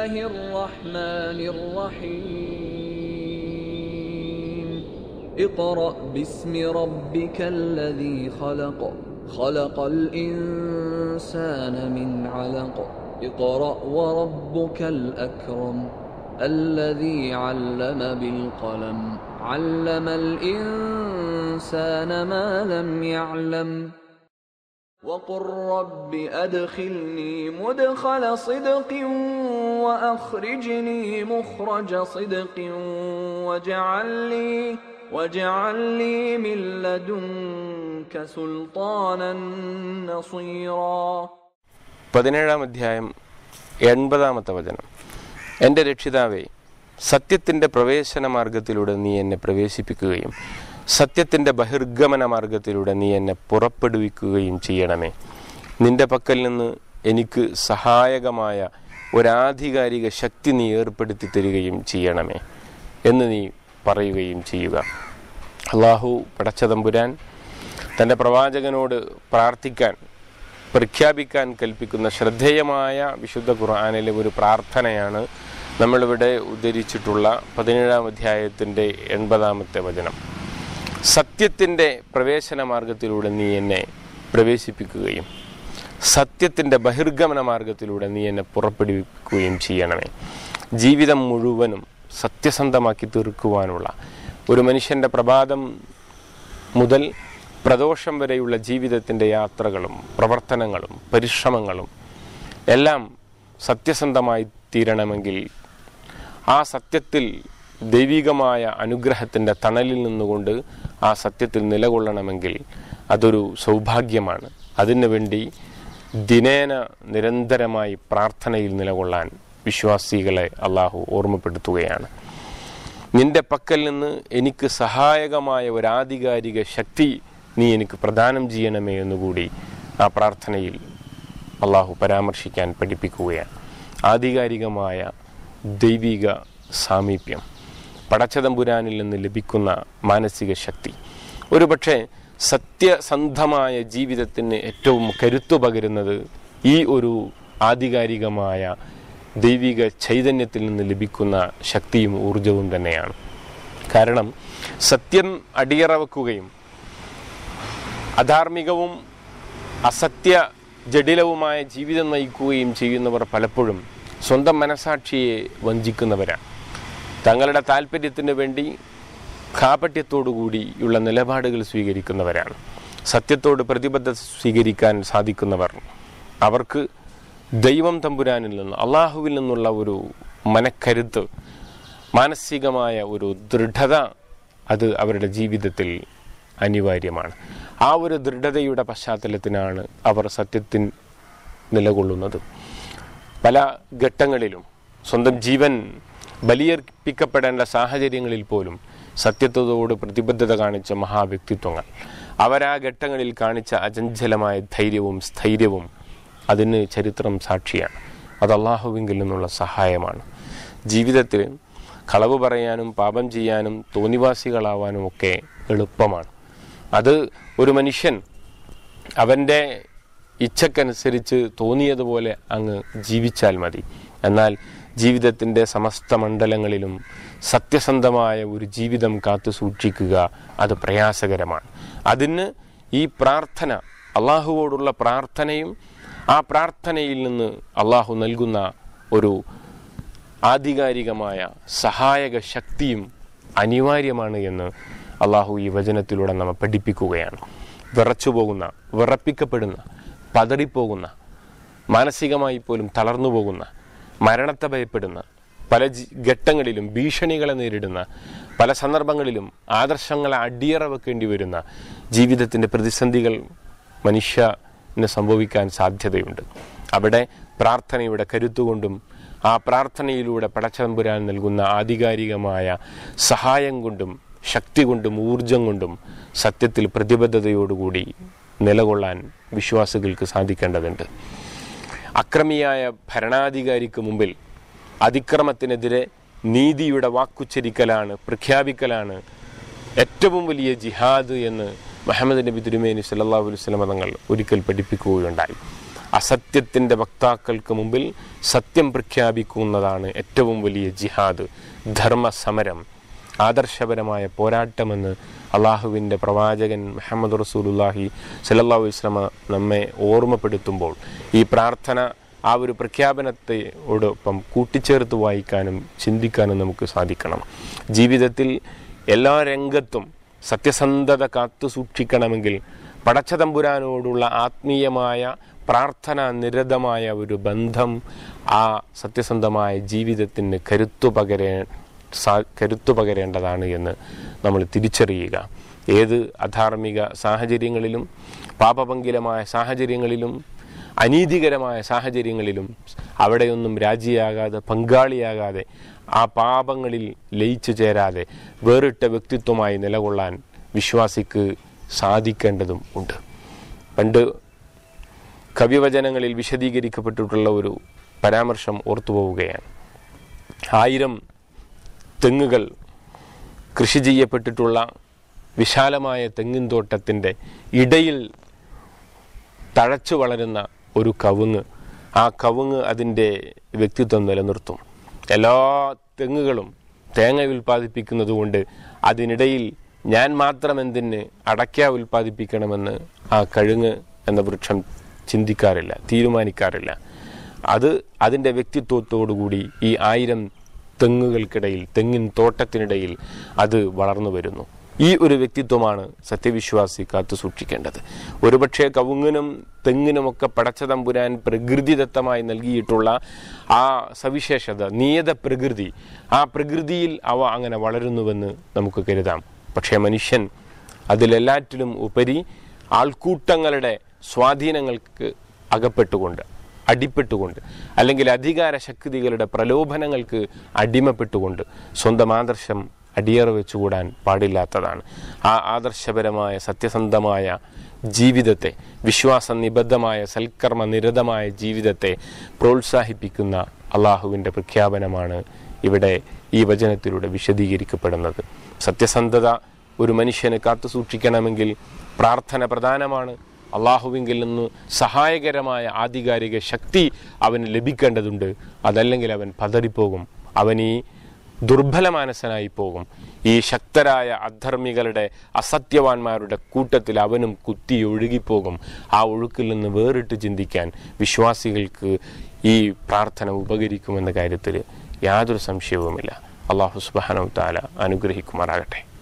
الله الرحمن الرحيم اقرأ باسم ربك الذي خلق خلق الإنسان من علق اقرأ وربك الأكرم الذي علم بالقلم علم الإنسان ما لم يعلم وقل رب أدخلني مدخل صدق وأخرجني مخرج صدق واجعل لي واجعل لي من لدنك سلطانا نصيرا പതിനേഴാം അധ്യായം എൺപതാമത്തെ വചനം എൻ്റെ രക്ഷിതാവേ സത്യത്തിൻ്റെ പ്രവേശന മാർഗത്തിലൂടെ നീ എന്നെ പ്രവേശിപ്പിക്കുകയും സത്യത്തിൻ്റെ ബഹിർഗമന മാർഗത്തിലൂടെ നീ എന്നെ പുറപ്പെടുവിക്കുകയും ചെയ്യണമേ നിന്റെ പക്കൽ നിന്ന് എനിക്ക് സഹായകമായ ഒരാധികാരിക ശക്തി നീ ഏർപ്പെടുത്തി തരികയും ചെയ്യണമേ എന്ന് നീ പറയുകയും ചെയ്യുക അള്ളാഹു പടച്ചതമ്പുരാൻ തൻ്റെ പ്രവാചകനോട് പ്രാർത്ഥിക്കാൻ പ്രഖ്യാപിക്കാൻ കൽപ്പിക്കുന്ന ശ്രദ്ധേയമായ വിശുദ്ധ ഖുർആാനിലെ ഒരു പ്രാർത്ഥനയാണ് നമ്മളിവിടെ ഉദ്ധരിച്ചിട്ടുള്ള പതിനേഴാം അധ്യായത്തിൻ്റെ എൺപതാമത്തെ വചനം സത്യത്തിൻ്റെ പ്രവേശന മാർഗത്തിലൂടെ നീ എന്നെ പ്രവേശിപ്പിക്കുകയും സത്യത്തിൻ്റെ ബഹിർഗമന മാർഗത്തിലൂടെ നീ എന്നെ പുറപ്പെടുവിക്കുകയും ചെയ്യണമേ ജീവിതം മുഴുവനും സത്യസന്ധമാക്കി തീർക്കുവാനുള്ള ഒരു മനുഷ്യൻ്റെ പ്രഭാതം മുതൽ പ്രദോഷം വരെയുള്ള ജീവിതത്തിൻ്റെ യാത്രകളും പ്രവർത്തനങ്ങളും പരിശ്രമങ്ങളും എല്ലാം സത്യസന്ധമായി തീരണമെങ്കിൽ ആ സത്യത്തിൽ ദൈവികമായ അനുഗ്രഹത്തിൻ്റെ തണലിൽ നിന്നുകൊണ്ട് ആ സത്യത്തിൽ നിലകൊള്ളണമെങ്കിൽ അതൊരു സൗഭാഗ്യമാണ് അതിനു വേണ്ടി ദിനേന നിരന്തരമായി പ്രാർത്ഥനയിൽ നിലകൊള്ളാൻ വിശ്വാസികളെ അള്ളാഹു ഓർമ്മപ്പെടുത്തുകയാണ് നിന്റെ പക്കൽ നിന്ന് എനിക്ക് സഹായകമായ ഒരു ആധികാരിക ശക്തി നീ എനിക്ക് പ്രദാനം ചെയ്യണമേ എന്നുകൂടി ആ പ്രാർത്ഥനയിൽ അള്ളാഹു പരാമർശിക്കാൻ പഠിപ്പിക്കുകയാണ് ആധികാരികമായ ദൈവിക സാമീപ്യം പടച്ചതമ്പുരാനിൽ നിന്ന് ലഭിക്കുന്ന മാനസിക ശക്തി ഒരുപക്ഷെ സത്യസന്ധമായ ജീവിതത്തിന് ഏറ്റവും കരുത്തു പകരുന്നത് ഈ ഒരു ആധികാരികമായ ദൈവിക ചൈതന്യത്തിൽ നിന്ന് ലഭിക്കുന്ന ശക്തിയും ഊർജവും തന്നെയാണ് കാരണം സത്യം അടിയറവെക്കുകയും അധാർമികവും അസത്യ ജഡിലവുമായ ജീവിതം നയിക്കുകയും ചെയ്യുന്നവർ പലപ്പോഴും സ്വന്തം മനസാക്ഷിയെ വഞ്ചിക്കുന്നവരാണ് തങ്ങളുടെ താല്പര്യത്തിന് വേണ്ടി കാപട്യത്തോടുകൂടിയുള്ള നിലപാടുകൾ സ്വീകരിക്കുന്നവരാണ് സത്യത്തോട് പ്രതിബദ്ധത സ്വീകരിക്കാൻ സാധിക്കുന്നവർ അവർക്ക് ദൈവം തമ്പുരാനിൽ നിന്ന് അള്ളാഹുവിൽ നിന്നുള്ള ഒരു മനക്കരുത്ത് മാനസികമായ ഒരു ദൃഢത അത് അവരുടെ ജീവിതത്തിൽ അനിവാര്യമാണ് ആ ഒരു ദൃഢതയുടെ പശ്ചാത്തലത്തിനാണ് അവർ സത്യത്തിൽ നിലകൊള്ളുന്നത് പല ഘട്ടങ്ങളിലും സ്വന്തം ജീവൻ ബലിയർപ്പിക്കപ്പെടേണ്ട സാഹചര്യങ്ങളിൽ പോലും സത്യത്തോട് പ്രതിബദ്ധത കാണിച്ച മഹാവ്യക്തിത്വങ്ങൾ അവരാ ഘട്ടങ്ങളിൽ കാണിച്ച അചഞ്ചലമായ ധൈര്യവും സ്ഥൈര്യവും അതിന് ചരിത്രം സാക്ഷിയാണ് അത് അള്ളാഹുവിങ്കിൽ നിന്നുള്ള സഹായമാണ് ജീവിതത്തിൽ കളവ് പറയാനും പാപം ചെയ്യാനും തോന്നിവാസികളാവാനും ഒക്കെ എളുപ്പമാണ് അത് ഒരു മനുഷ്യൻ അവൻ്റെ ഇച്ഛക്കനുസരിച്ച് തോന്നിയതുപോലെ അങ്ങ് ജീവിച്ചാൽ മതി എന്നാൽ ജീവിതത്തിൻ്റെ സമസ്ത മണ്ഡലങ്ങളിലും സത്യസന്ധമായ ഒരു ജീവിതം കാത്തു സൂക്ഷിക്കുക അത് പ്രയാസകരമാണ് അതിന് ഈ പ്രാർത്ഥന അള്ളാഹുവോടുള്ള പ്രാർത്ഥനയും ആ പ്രാർത്ഥനയിൽ നിന്ന് അള്ളാഹു നൽകുന്ന ഒരു ആധികാരികമായ സഹായക ശക്തിയും അനിവാര്യമാണ് എന്ന് അള്ളാഹു ഈ വചനത്തിലൂടെ നമ്മെ പഠിപ്പിക്കുകയാണ് വിറച്ചു പോകുന്ന വിറപ്പിക്കപ്പെടുന്ന പതറിപ്പോകുന്ന മാനസികമായി പോലും തളർന്നു പോകുന്ന മരണത്തെ ഭയപ്പെടുന്ന പല ജി- ഘട്ടങ്ങളിലും ഭീഷണികളെ നേരിടുന്ന പല സന്ദർഭങ്ങളിലും ആദർശങ്ങളെ അടിയറ വെക്കേണ്ടി വരുന്ന ജീവിതത്തിൻ്റെ പ്രതിസന്ധികൾ മനുഷ്യന് സംഭവിക്കാൻ സാധ്യതയുണ്ട് അവിടെ പ്രാർത്ഥനയുടെ കരുത്തുകൊണ്ടും ആ പ്രാർത്ഥനയിലൂടെ പടച്ചതമ്പുരാൻ നൽകുന്ന ആധികാരികമായ സഹായം കൊണ്ടും ശക്തി കൊണ്ടും ഊർജം കൊണ്ടും സത്യത്തിൽ പ്രതിബദ്ധതയോടുകൂടി നിലകൊള്ളാൻ വിശ്വാസികൾക്ക് സാധിക്കേണ്ടതുണ്ട് അക്രമിയായ ഭരണാധികാരിക്ക് മുമ്പിൽ അതിക്രമത്തിനെതിരെ നീതിയുടെ വാക്കുച്ചരിക്കലാണ് പ്രഖ്യാപിക്കലാണ് ഏറ്റവും വലിയ ജിഹാദ് എന്ന് മുഹമ്മദ് നബി തിരുമേനി സല്ലല്ലാഹു അലൈഹി വസല്ലം തങ്ങൾ ഒരിക്കൽ പഠിപ്പിക്കുകയുണ്ടായി അസത്യത്തിൻ്റെ വക്താക്കൾക്ക് മുമ്പിൽ സത്യം പ്രഖ്യാപിക്കുന്നതാണ് ഏറ്റവും വലിയ ജിഹാദ് ധർമ്മ സമരം ആദർശപരമായ പോരാട്ടമെന്ന് അള്ളാഹുവിൻ്റെ പ്രവാചകൻ മുഹമ്മദ് റസൂലുല്ലാഹി സല്ലല്ലാഹു അലൈഹി വസല്ലമ നമ്മെ ഓർമ്മപ്പെടുത്തുമ്പോൾ ഈ പ്രാർത്ഥന ആ ഒരു പ്രഖ്യാപനത്തോടൊപ്പം കൂട്ടിച്ചേർത്ത് വായിക്കാനും ചിന്തിക്കാനും നമുക്ക് സാധിക്കണം ജീവിതത്തിൽ എല്ലാ രംഗത്തും സത്യസന്ധത കാത്തു സൂക്ഷിക്കണമെങ്കിൽ പടച്ചതമ്പുരാനോടുള്ള ആത്മീയമായ പ്രാർത്ഥന നിരതമായ ഒരു ബന്ധം ആ സത്യസന്ധമായ ജീവിതത്തിന് കരുത്തു പകരേ സാ കരുത്തു പകരേണ്ടതാണ് എന്ന് നമ്മൾ തിരിച്ചറിയുക ഏത് അധാർമിക സാഹചര്യങ്ങളിലും പാപപങ്കിലമായ സാഹചര്യങ്ങളിലും അനീതികരമായ സാഹചര്യങ്ങളിലും അവിടെയൊന്നും രാജിയാകാതെ പങ്കാളിയാകാതെ ആ പാപങ്ങളിൽ ലയിച്ചു ചേരാതെ വേറിട്ട വ്യക്തിത്വമായി നിലകൊള്ളാൻ വിശ്വാസിക്ക് സാധിക്കേണ്ടതും ഉണ്ട് പണ്ട് കവിവചനങ്ങളിൽ വിശദീകരിക്കപ്പെട്ടിട്ടുള്ള ഒരു പരാമർശം ഓർത്തുപോവുകയാണ് ആയിരം തെങ്ങുകൾ കൃഷി ചെയ്യപ്പെട്ടിട്ടുള്ള വിശാലമായ തെങ്ങിൻ തോട്ടത്തിൻ്റെ ഇടയിൽ തഴച്ചു വളരുന്ന ഒരു കവുങ്ങ് ആ കവുങ്ങ് അതിൻ്റെ വ്യക്തിത്വം നിലനിർത്തും എല്ലാ തെങ്ങുകളും തേങ്ങ ഉൽപ്പാദിപ്പിക്കുന്നത് കൊണ്ട് അതിനിടയിൽ ഞാൻ മാത്രം എന്തിന് അടയ്ക്ക ഉൽപ്പാദിപ്പിക്കണമെന്ന് ആ കഴുങ്ങ് എന്ന വൃക്ഷം ചിന്തിക്കാറില്ല തീരുമാനിക്കാറില്ല അത് അതിൻ്റെ വ്യക്തിത്വത്തോടുകൂടി ഈ ആയിരം തെങ്ങുകൾക്കിടയിൽ തെങ്ങിൻ തോട്ടത്തിനിടയിൽ അത് വളർന്നു വരുന്നു ഈ ഒരു വ്യക്തിത്വമാണ് സത്യവിശ്വാസി കാത്തു സൂക്ഷിക്കേണ്ടത് ഒരുപക്ഷെ കവുങ്ങിനും തെങ്ങിനുമൊക്കെ പടച്ചതമ്പുരാൻ പ്രകൃതിദത്തമായി നൽകിയിട്ടുള്ള ആ സവിശേഷത നിയത പ്രകൃതി ആ പ്രകൃതിയിൽ അവ അങ്ങനെ വളരുന്നുവെന്ന് നമുക്ക് കരുതാം പക്ഷേ മനുഷ്യൻ അതിലെല്ലാറ്റിലും ഉപരി ആൾക്കൂട്ടങ്ങളുടെ സ്വാധീനങ്ങൾക്ക് അകപ്പെട്ടുകൊണ്ട് അടിപ്പെട്ടുകൊണ്ട് അല്ലെങ്കിൽ അധികാര ശക്തികളുടെ പ്രലോഭനങ്ങൾക്ക് അടിമപ്പെട്ടുകൊണ്ട് സ്വന്തം ആദർശം അടിയറ വെച്ചുകൂടാൻ പാടില്ലാത്തതാണ് ആ ആദർശപരമായ സത്യസന്ധമായ ജീവിതത്തെ വിശ്വാസ നിബദ്ധമായ സൽക്കർമ്മ നിരതമായ ജീവിതത്തെ പ്രോത്സാഹിപ്പിക്കുന്ന അള്ളാഹുവിൻ്റെ പ്രഖ്യാപനമാണ് ഇവിടെ ഈ വചനത്തിലൂടെ വിശദീകരിക്കപ്പെടുന്നത് സത്യസന്ധത ഒരു മനുഷ്യന് കാത്തു സൂക്ഷിക്കണമെങ്കിൽ പ്രാർത്ഥന പ്രധാനമാണ് അള്ളാഹുവിങ്കിൽ നിന്ന് സഹായകരമായ ആധികാരിക ശക്തി അവന് ലഭിക്കേണ്ടതുണ്ട് അതല്ലെങ്കിൽ അവൻ പതറിപ്പോകും അവൻ ഈ ദുർബലമാനസനായി പോകും ഈ ശക്തരായ അധർമ്മികളുടെ അസത്യവാന്മാരുടെ കൂട്ടത്തിൽ അവനും കുത്തി ഒഴുകിപ്പോകും ആ ഒഴുക്കിൽ നിന്ന് വേറിട്ട് ചിന്തിക്കാൻ വിശ്വാസികൾക്ക് ഈ പ്രാർത്ഥന ഉപകരിക്കുമെന്ന കാര്യത്തിൽ യാതൊരു സംശയവുമില്ല അള്ളാഹു സുബാനു താല അനുഗ്രഹിക്കുമാറാകട്ടെ